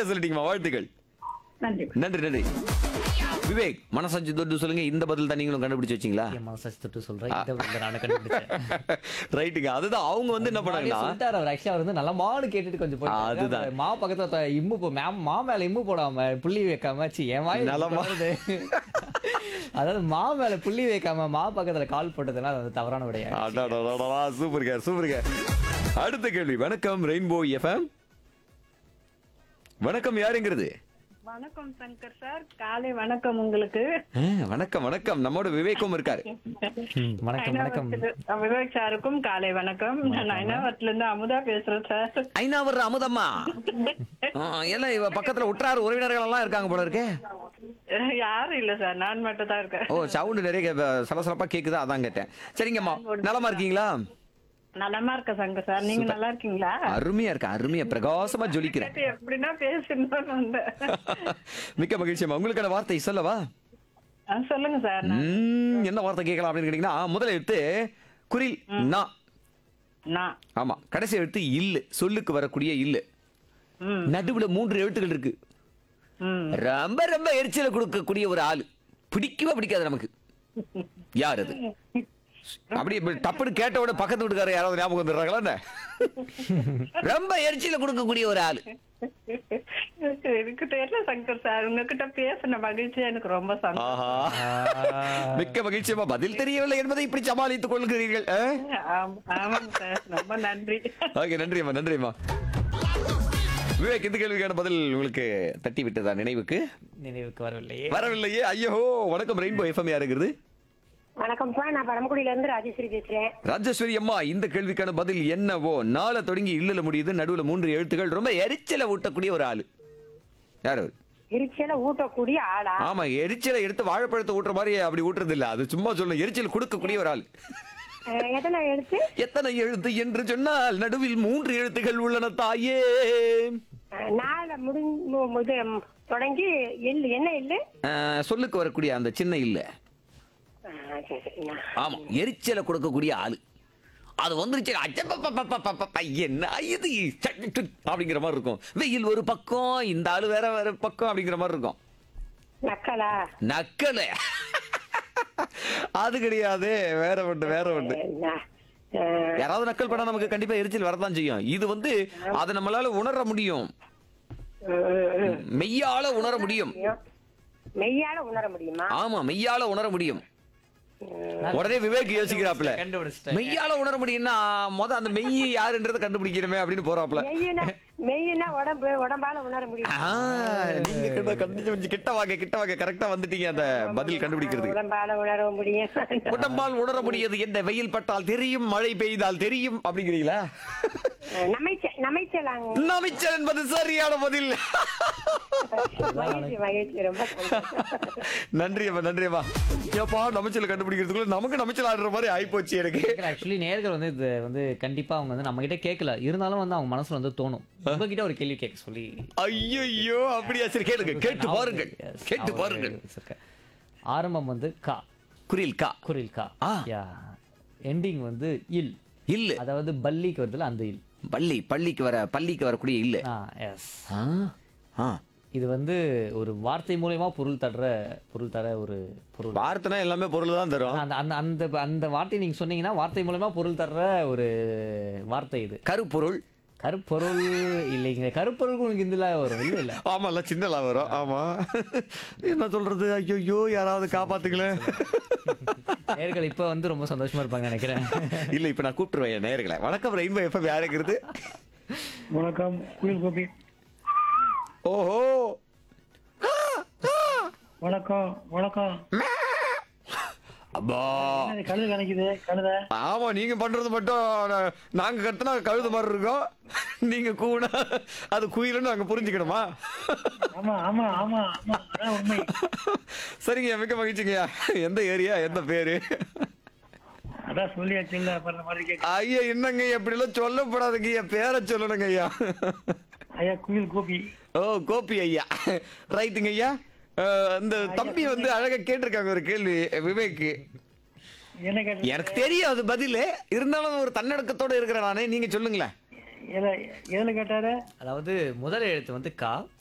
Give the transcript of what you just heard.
சரியா சொல்லிட்டீங்கம்மா வாழ்த்துக்கள் நன்றி நன்றி நன்றி விவேக் மனசாட்சி தொட்டு சொல்லுங்க இந்த பதில் தான் நீங்களும் கண்டுபிடிச்சு வச்சீங்களா என் மனசாட்சி தொட்டு சொல்றேன் இதை வந்து நானே கண்டுபிடிச்சேன் ரைட்டுங்க அதுதான் அவங்க வந்து என்ன முன்னாடியே பண்ணாங்கன்னா சொல்லிட்டாரு அவர் ஆக்சுவலா அவர் வந்து நல்லா மாடு கேட்டுட்டு கொஞ்சம் போயிட்டாரு. அதுதான். அவர் மா பக்கத்துல த- இம்மு போ மேம் மா மேல இம்மு போடாம புள்ளி வைக்காம சி என் வாய் நலமா. வருது. அதாவது மா மேல புள்ளி வைக்காம மா பக்கத்துல கால் போட்டதுனால அது தவறான விடையா அடடடடடா, சூப்பருங்க சூப்பருங்க அடுத்த கேள்வி வணக்கம் ரெயின்போ எஃப்எம் வணக்கம் யாருங்கிறது வணக்கம் சங்கர் சார் காலை வணக்கம் உங்களுக்கு ஆ, வணக்கம் வணக்கம் நம்மோட விவேக்கும் இருக்காரு ம், வணக்கம் வணக்கம் ஐநாவரத்துல- விவேக் சாருக்கும் காலை வணக்கம் நான் ஐநாவரத்துல இருந்து அமுதா பேசுறேன் சார் ஐநாவர் அமுதம்மா ஆ, எல்லாம் இவ பக்கத்துல உற்றார் உறவினர்கள் எல்லாம் இருக்காங்க போல இருக்கே யாரும் இல்ல சார் நான் மட்டும் தான் இருக்கேன் ஓ சவுண்டு நிறைய கே- சலசலப்பா கேக்குதா அதான் கேட்டேன் சரிங்கம்மா நலமா இருக்கீங்களா நலமா இருக்க சங்கர் சார் நீங்க நல்லா இருக்கீங்களா அருமையா இருக்கேன் அருமையா பிரகாசமா ஜொலிக்கிறேன் கேட்டு எப்படின்னா பேசணும்னு வந்தேன். மிக்க மகிழ்ச்சியம்மா உங்களுக்கான வார்த்தை சொல்லவா ஆ, சொல்லுங்க சார் நான் ம், என்ன வார்த்தை கேட்கலாம் அப்படின்னு கேட்டீங்கன்னா முதல்ல எடுத்து குரில் நா நான் ஆமா கடைசி எழுத்து இல்லு சொல்லுக்கு வரக்கூடிய இல்லு ம் நடுவுல மூன்று எழுத்துக்கள் இருக்கு ம் ரொம்ப ரொம்ப எரிச்சலை கொடுக்கக்கூடிய ஒரு ஆளு பிடிக்கவே பிடிக்காது நமக்கு யார் அது அப்படி இப்படி டப்புன்னு கேட்ட உடனே பக்கத்து வீட்டுக்காரர் யாராவது ஞாபகம் வந்துடுறாங்களா என்ன? ரொம்ப எரிச்சலை கொடுக்கக்கூடிய ஒரு ஆளு எனக்கு தெரியல சங்கர் சார் உங்ககிட்ட பேசின மகிழ்ச்சி எனக்கு ரொம்ப சந்தோஷம் ஆஹா மிக்க மகிழ்ச்சியமா பதில் தெரியவில்லை என்பதை இப்படி சமாளித்துக் கொள்கிறீர்கள் ஆ? ஆம்- ஆமாங்க சார் ரொம்ப நன்றி ஓகே நன்றிம்மா நன்றிம்மா விவேக் இந்த கேள்விக்கான பதில் உங்களுக்கு தட்டி விட்டதா நினைவுக்கு நினைவுக்கு வரவில்லையே வரவில்லையே ஐயோ வணக்கம் ரெயின்போ எஃப்எம் யாருங்கிறது வணக்கம்ப்பா நான் பரமக்குடியில இருந்து ராஜேஸ்வரி பேசுறேன் ராஜேஸ்வரி அம்மா இந்த கேள்விக்கான பதில் என்னவோ நாளை தொடங்கி இல்லல முடியுது நடுவுல மூன்று எழுத்துக்கள் ரொம்ப எரிச்சலை ஊட்டக்கூடிய ஒரு ஆளு யார் அவர் எரிச்சல ஊட்டக்கூடிய ஆளா ஆமா எரிச்சலை எடுத்து வாழைப்பழத்தை ஊட்டுற மாதிரி அப்படி ஊட்டுறது இல்ல அது சும்மா சொல்ல எரிச்சல் கொடுக்கக்கூடிய ஒரு ஆள் அஹ், எத்தனை எழுத்து எத்தனை எழுத்து என்று சொன்னால் நடுவில் மூன்று எழுத்துகள் உள்ளன தாயே அஹ், நாளை முடிஞ்சு தொடங்கி எள்ளு என்ன எள்ளு ஆஹ், சொல்லுக்கு வரக்கூடிய அந்த சின்ன இல்ல அஹ், சரி, சரி. நான் ஆமா எரிச்சலை கொடுக்கக்கூடிய ஆளு அது வந்துருச்சு அச்சப்பப்பப்பப்பப்பப்ப, என்ன இது சட்டு, அப்படிங்கிற மாதிரி இருக்கும் வெயில் ஒரு பக்கம் இந்த ஆளு வேற வேற பக்கம் அப்படிங்கிற மாதிரி இருக்கும் நக்கலா நக்கல அது கிடையாது வேற ஒண்ணு வேற ஒண்ணு அஹ், நான், அஹ், யாராவது நக்கல் பண்ணா நமக்கு கண்டிப்பா எரிச்சல் வரதான் செய்யும் இது வந்து அதை நம்மளால உணர முடியும் உம், உம். மெய்யால உணர முடியும் மெய்யால உணர முடியுமா ஆமா மெய்யால உணர முடியும் உடனே விவேக் யோசிக்கிறாப்ல கண்டுபிடிச்சிட்டேன் மெய்யால உணர முடியும்னா முத அந்த மெய் யாருன்றத கண்டுபிடிக்கணுமே அப்படின்னு போறாப்ல மெய்யினா மெய்யினா உடம்பு உடம்பால உணர முடியும் ஆ, நீங்க கிட்ட கண்டு- கொஞ்சம் கிட்ட வாங்க கிட்ட வாங்க கரெக்டா வந்துட்டீங்க அந்த பதில் கண்டுபிடிக்கிறதுக்கு உடம்பால உணர முடியும் உடம்பால் உணர முடியாது என்ன வெயில் பட்டால் தெரியும் மழை பெய்தால் தெரியும் அப்படிங்கிறீங்களா நமைச்ச நமைச்சலாங்க நமைச்சல் என்பது சரியான பதில் மகிழ்ச்சி மகிழ்ச்சி ரொம்ப சந்தோஷம். நன்றி அம்மா நன்றி அம்மா ஏப்பா நமைச்சல் கண்டுபிடிக்கிறதுக்குள்ள நமக்கு நமைச்சல் ஆடுற மாதிரி ஆயிப்போச்சு எனக்கு ஆக்சுவலி நேர்கள் வந்து இது வந்து கண்டிப்பா அவங்க வந்து நம்ம கிட்ட கேட்கல இருந்தாலும் வந்து அவங்க மனசுல வந்து தோணும் உங்ககிட்ட ஒரு கேள்வி கேட்க சொல்லி ஐயோ அப்படியா சரி கேளுங்க கேட்டு பாருங்கள் Yes, கேட்டு அவர் பாருங்கள் வச்சிருக்க. ஆரம்பம் வந்து கா குரில் கா குரில் கா ஆ. யா எண்டிங் வந்து இல் இல்ல அதாவது பல்லிக்கு வருதுல அந்த இல் பள்ளி பள்ளிக்கு வர பள்ளிக்கு வரக்கூடிய இல்ல ஆ எஸ் ஆ, ஆ. இது வந்து ஒரு வார்த்தை மூலயமா பொருள் தர்ற பொருள் தர ஒரு பொருள் வார்த்தைனா எல்லாமே பொருள் தான் தரும் அந்த அந்த அந்த அந்த வார்த்தை நீங்க சொன்னீங்கன்னா வார்த்தை மூலமா பொருள் தர்ற ஒரு வார்த்தை இது கருப்பொருள் கருப்பொருள் இல்லைங்க கருப்பொருள் உங்களுக்கு இதுல வரும் இல்ல இல்ல ஆமால சின்னலா வரும் ஆமா என்ன சொல்றது ஐயோ யாராவது காப்பாத்துங்களேன் நேர்கள் இப்ப வந்து ரொம்ப சந்தோஷமா இருப்பாங்க நினைக்கிறேன் இல்ல இப்ப நான் கூப்பிட்டுருவேன் என் நேயர்களை வணக்கம் ரெயின்போ எஃப்எம் யாருங்கிறது வணக்கம் குயில் கோபி ஓஹோ வணக்கம் வணக்கம் அப்பா என்னது கழுது கணக்குது கழுத ஆமா நீங்க பண்றது மட்டும் நா- நாங்க கத்துனா கழுது மாதிரி இருக்கும் நீங்க கூனா அது குயிலுன்னு நாங்க புரிஞ்சுக்கணுமா ஆமா ஆமா ஆமா ஆமா அதான் உண்மை சரிங்க மிக்க மகிழ்ச்சிங்கய்யா எந்த ஏரியா எந்த பேரு அதான் சொல்லியாச்சு இல்ல பண்ண மாதிரி கேட்க ஐயா என்னங்க இப்படி எல்லாம் சொல்லப்படாதுங்க ஐயா பேரை சொல்லணுங்க ஐயா ஐயா குயில் கோபி ஓ கோபி ஐயா ரைட்டுங்க ஐயா அஹ், இந்த தம்பி வந்து அழகா கேட்டிருக்காங்க ஒரு கேள்வி விவேக்கு என்ன கேட்ட எனக்கு தெரியும் அது பதிலு இருந்தாலும் ஒரு தன்னடக்கத்தோட இருக்கிறேன் நானே நீங்க சொல்லுங்களேன் எதுல எதுல கேட்டாரு அதாவது முதல் எழுத்து வந்து கா